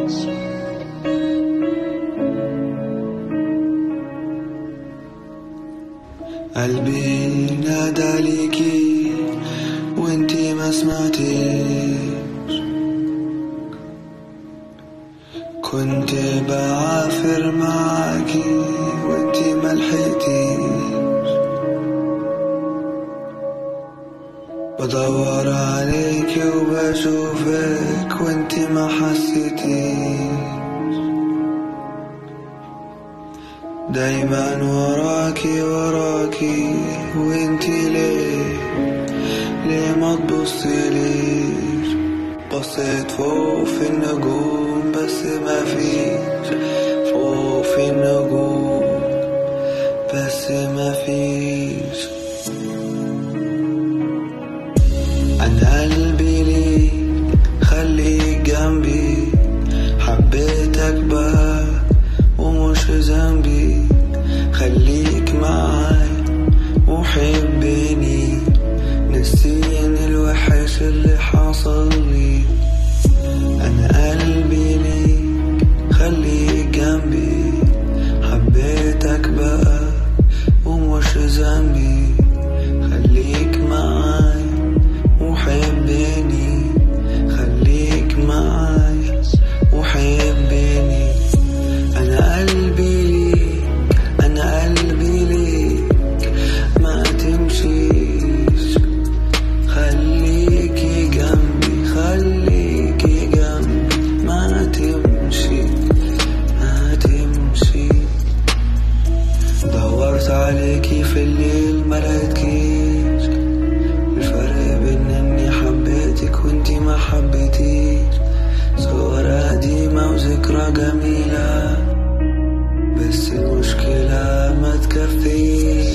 قلبي نادى ليكي وانتي ما سمعتيش كنت بعافر معاكي وانتي ما لحقتيش بدور عليكي وبشوفك وانتي ما حسيتيش دايما وراكي وراكي وانتي ليه ليه ما تبصيليش بصيت فوق في النجوم بس ما فيش فوق في النجوم بس ما فيش أنا قلبي ليك خليك جنبي حبيتك بقى ومش ذنبي خليك معاي وحبني نسيني الوحش اللي حصل لي أنا قلبي ليك خليك جنبي حبيتك بقى ومش ذنبي خليك معاي وحبني خليك معاي وحبني أنا قلبي ليك أنا قلبي ليك ما تمشيش خليكي جنبي خليكي جنبي ما تمشي ما تمشي دورت عليكي في الليل ما لقيتكيش الفرق بين اني حبيتك وانتي ما حبيتيش صور قديمة وذكرى جميلة بس المشكلة ما تكفيش